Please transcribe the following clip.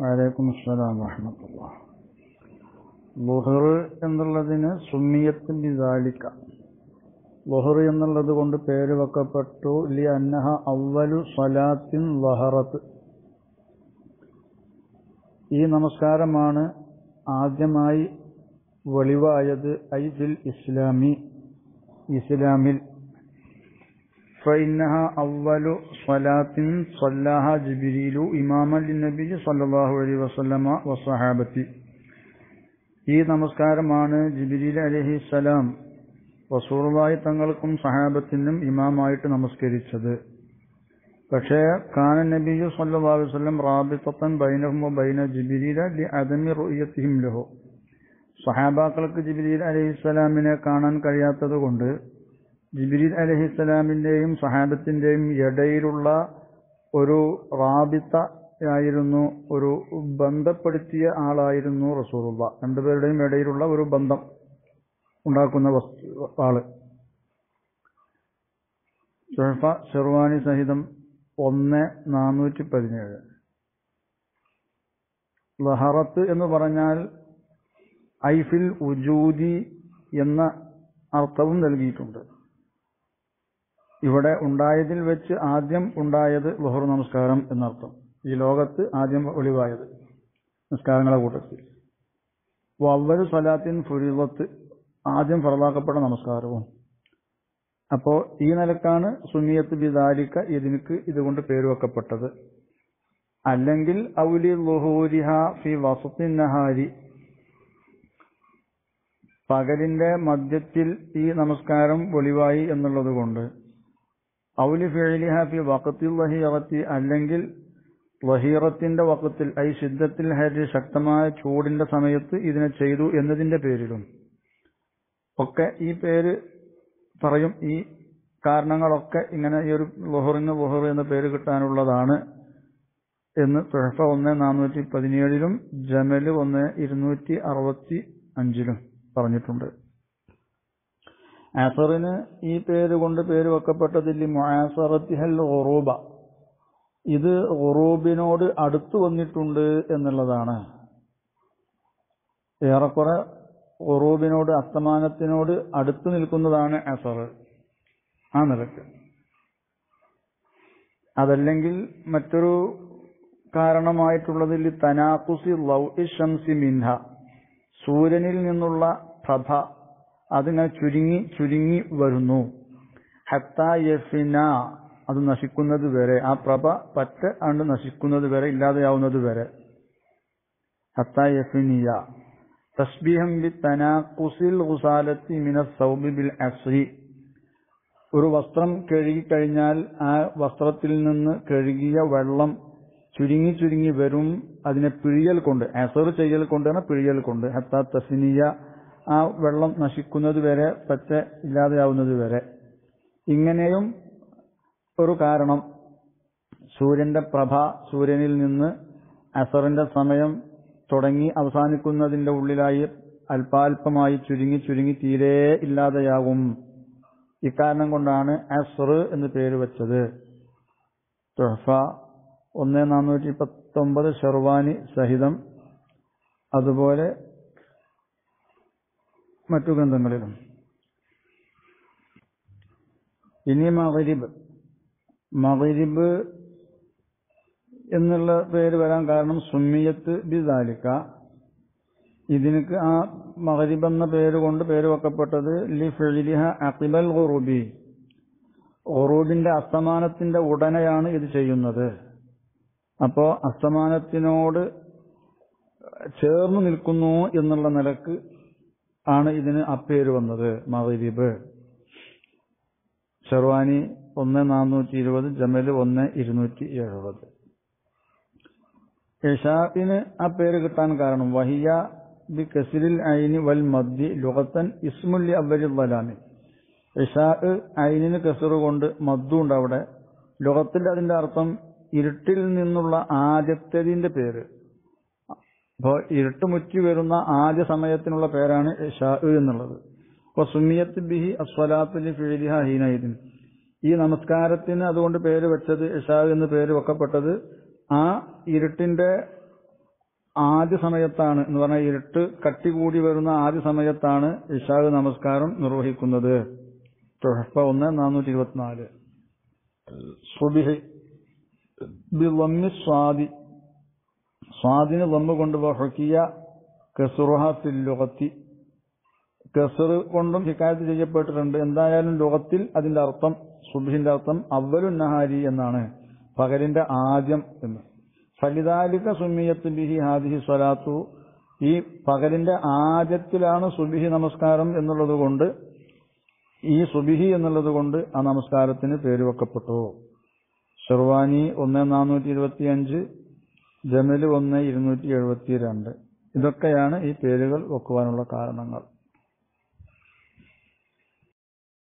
വലൈക്കും അസ്സലാം വറഹമത്തുള്ള ലുഹർ എന്നുള്ളതിന് സുന്നിയത്ത് ബിദാലിക്ക ലുഹർ എന്നുള്ളത് കൊണ്ട് പേര് വെക്കപ്പെട്ടു ലി അന്നഹ അവലു സലാത്തിൻ ലഹറത്ത് ഈ നമസ്കാരമാണ് ആദ്യമായി വെളിവായത് ഐ ഫിൽ ഇസ്ലാമി ഇസ്ലാമിൽ فإنها أول صلاة صلاها جبريل إماما للنبي صلى الله عليه وسلم والصحابة ഈ നമസ്കാരമാണ് ജിബിരിൽ അലഹിസലാം വസൂറുള്ളായി തങ്ങൾക്കും സഹാബത്തിനും ഇമാമായിട്ട് നമസ്കരിച്ചത് പക്ഷേ കാന നബിയു സല്ലല്ലാഹു അലൈഹി വസല്ലം റാബിത്തൻ ബൈനഹും ബൈന ജിബിരില ലി അദമി റുയത്തിഹിം ലഹു സഹാബാക്കൾക്ക് ജിബിരിൽ അലഹിസ്സലാമിനെ കാണാൻ കഴിയാത്തത് കൊണ്ട് ജിബിരിൽ അലഹിസ്സലാമിന്റെയും സഹാബത്തിന്റെയും ഇടയിലുള്ള ഒരു റാബിത്ത ആയിരുന്നു ഒരു ബന്ധപ്പെടുത്തിയ ആളായിരുന്നു റസൂറുള്ള രണ്ടുപേരുടെയും ഇടയിലുള്ള ഒരു ബന്ധം ഉണ്ടാക്കുന്ന വസ്തു ആള് ഷെർഫ ഷെർവാനി സഹിതം ഒന്ന് നാനൂറ്റി പതിനേഴ് ലഹറത്ത് എന്ന് പറഞ്ഞാൽ ഐഫിൽ ഉജൂദി എന്ന അർത്ഥവും നൽകിയിട്ടുണ്ട് ഇവിടെ ഉണ്ടായതിൽ വെച്ച് ആദ്യം ഉണ്ടായത് ലുഹർ നമസ്കാരം എന്നർത്ഥം ഈ ലോകത്ത് ആദ്യം ഒളിവായത് നമസ്കാരങ്ങളെ കൂട്ടത്തിൽ വവ്വരു സ്വലാത്തിൻ ഫുരിവത്ത് ആദ്യം ഫറലാക്കപ്പെട്ട നമസ്കാരവും അപ്പോ ഈ നിലക്കാണ് സുന്നിയത്ത് ബിദാലിക്ക ഇതിനക്ക് ഇതുകൊണ്ട് പേര് വെക്കപ്പെട്ടത് അല്ലെങ്കിൽ ഔലി ലുഹൂരിഹ ഫി വസത്തിൻ നഹാരി പകലിന്റെ മധ്യത്തിൽ ഈ നമസ്കാരം വെളിവായി എന്നുള്ളത് കൊണ്ട് ഔലി ഫിഅലിഹ ഫി വഖത്തിൽ വഹീറത്തി അല്ലെങ്കിൽ വഹീറത്തിന്റെ വക്കത്തിൽ ഐ ശുദ്ധത്തിൽ ഹരി ശക്തമായ ചൂടിന്റെ സമയത്ത് ഇതിനെ ചെയ്തു എന്നതിന്റെ പേരിലും ഒക്കെ ഈ പേര് പറയും ഈ കാരണങ്ങളൊക്കെ ഇങ്ങനെ ഈ ഒരു ലുഹറിന് ലുഹർ എന്ന പേര് കിട്ടാനുള്ളതാണ് എന്ന് തുഴഫ ഒന്ന് നാനൂറ്റി പതിനേഴിലും ജമല് ഒന്ന് ഇരുന്നൂറ്റി അറുപത്തി അഞ്ചിലും പറഞ്ഞിട്ടുണ്ട് ആസറിന് ഈ പേര് കൊണ്ട് പേര് വെക്കപ്പെട്ടതിൽ മുആസറത്തിഹൽ ഒറൂബ ഇത് ഒറൂബിനോട് അടുത്തു വന്നിട്ടുണ്ട് എന്നുള്ളതാണ് ഏറെക്കുറെ ഒറൂബിനോട് അസ്തമാനത്തിനോട് അടുത്തു നിൽക്കുന്നതാണ് അസർ ആ നിലക്ക് അതല്ലെങ്കിൽ മറ്റൊരു കാരണമായിട്ടുള്ളതിൽ തനാക്കുസി ലൗ ഷംസി മിൻഹ സൂര്യനിൽ നിന്നുള്ള പ്രഭ അതിങ്ങനെ ചുരുങ്ങി ചുരുങ്ങി വരുന്നു ഹത്ത യഫിന അത് നശിക്കുന്നത് വരെ ആ പ്രഭ പറ്റ അണ്ട് നശിക്കുന്നത് വരെ ഇല്ലാതെയാവുന്നത് വരെ ഹത്ത യഫിനിയ തസ്ബീഹം ബി തനാക്കുസിൽ ഗുസാലത്തി മിന സൗബി ബിൽ അസ്രി ഒരു വസ്ത്രം കഴുകിക്കഴിഞ്ഞാൽ ആ വസ്ത്രത്തിൽ നിന്ന് കഴുകിയ വെള്ളം ചുരുങ്ങി ചുരുങ്ങി വരും അതിനെ പിഴിയൽ കൊണ്ട് അസർ ചെയ്യൽ കൊണ്ടാണ് പിഴിയൽ കൊണ്ട് ഹത്ത തസ്നിയ ആ വെള്ളം നശിക്കുന്നത് വരെ പറ്റ ഇല്ലാതെയാവുന്നത് വരെ ഇങ്ങനെയും ഒരു കാരണം സൂര്യന്റെ പ്രഭ സൂര്യനിൽ നിന്ന് അസറിന്റെ സമയം തുടങ്ങി അവസാനിക്കുന്നതിന്റെ ഉള്ളിലായി അല്പാൽപമായി ചുരുങ്ങി ചുരുങ്ങി തീരെ ഇല്ലാതെയാകും ഇക്കാരണം കൊണ്ടാണ് അസർ എന്ന് പേര് വെച്ചത് തുഹഫ ഒന്ന് നാനൂറ്റി പത്തൊമ്പത് ഷെർവാനി സഹിതം അതുപോലെ മറ്റു ഗ്രന്ഥങ്ങളിലും ഇനി മകരിബ് മകരിബ് എന്നുള്ള പേര് വരാൻ കാരണം സുമ്മിയത്ത് ബിദാലിക്ക ഇതിനക്ക് ആ മകരിബ് എന്ന പേര് കൊണ്ട് പേര് വെക്കപ്പെട്ടത് ലി ഫെലിഹ അക്കിബൽ ഖുറൂബി ഖുറൂബിന്റെ അസ്തമാനത്തിന്റെ ഉടനെയാണ് ഇത് ചെയ്യുന്നത് അപ്പോ അസ്തമാനത്തിനോട് ചേർന്ന് നിൽക്കുന്നു എന്നുള്ള നിലക്ക് ആണ് ഇതിന് അപ്പേര് വന്നത് മകരിബ് ഷെർവാനി ഒന്ന് നാനൂറ്റി ഇരുപത് ജമല് ഒന്ന് ഇരുന്നൂറ്റി എഴുപത് യഷാത്തിന് ആ പേര് കിട്ടാൻ കാരണം വഹിയ ബി കസിരിൽ ഐനി വൽ മദ്ദി ലുഗത്തൻ ഇസ്മുല്ലി അവലിൽ വലാമി യഷാ ഐനിന് കസറ് കൊണ്ട് മദ്ദുണ്ട് അവിടെ ലുഗത്തിൽ അതിന്റെ അർത്ഥം ഇരുട്ടിൽ നിന്നുള്ള ആദ്യത്തേതിന്റെ പേര് അപ്പോൾ ഇരുട്ട് മുറ്റി വരുന്ന ആദ്യ സമയത്തിനുള്ള പേരാണ് ഷാ എന്നുള്ളത് അപ്പോൾ സുമിയത്ത് ബിഹി അസ്വലാത്തുലി ഫിഴിലിഹ ഹീനൈദിൻ ഈ നമസ്കാരത്തിന് അതുകൊണ്ട് പേര് വെച്ചത് ഷാ എന്ന് പേര് വെക്കപ്പെട്ടത് ആ ഇരുട്ടിന്റെ ആദ്യ സമയത്താണ് എന്ന് പറഞ്ഞാൽ ഇരുട്ട് കട്ടി കൂടി വരുന്ന ആദ്യ സമയത്താണ് ഇഷാഖ് നമസ്കാരം നിർവഹിക്കുന്നത് തുഹഫ ഒന്ന് നാനൂറ്റി ഇരുപത്തിനാല് സുബിഹ് ബിളമ്മി സ്വാദി സ്വാദിന് ലമ്മ കൊണ്ട് വഹക്കിയ കസുറുഹ ഫിൽ ലുഗത്തി കസറ് കൊണ്ടും ഹിക്കായത്ത് ചെയ്യപ്പെട്ടിട്ടുണ്ട് എന്തായാലും ലോകത്തിൽ അതിന്റെ അർത്ഥം സുബിഹിന്റെ അർത്ഥം അവലു നഹാരി എന്നാണ് പകലിന്റെ ആദ്യം എന്ന് ഫലിതാലിക സുമിയത്ത് ബിഹി ഹാദിഹി സ്വലാത്തു ഈ പകലിന്റെ ആദ്യത്തിലാണ് സുബിഹി നമസ്കാരം എന്നുള്ളത് കൊണ്ട് ഈ സുബിഹി എന്നുള്ളത് കൊണ്ട് ആ നമസ്കാരത്തിന് പേര് വെക്കപ്പെട്ടു ഷെർവാനി ഒന്ന് നാനൂറ്റി ഇരുപത്തി അഞ്ച് ജമല് ഒന്ന് ഇരുന്നൂറ്റി എഴുപത്തി രണ്ട് ഇതൊക്കെയാണ് ഈ പേരുകൾ വെക്കുവാനുള്ള കാരണങ്ങൾ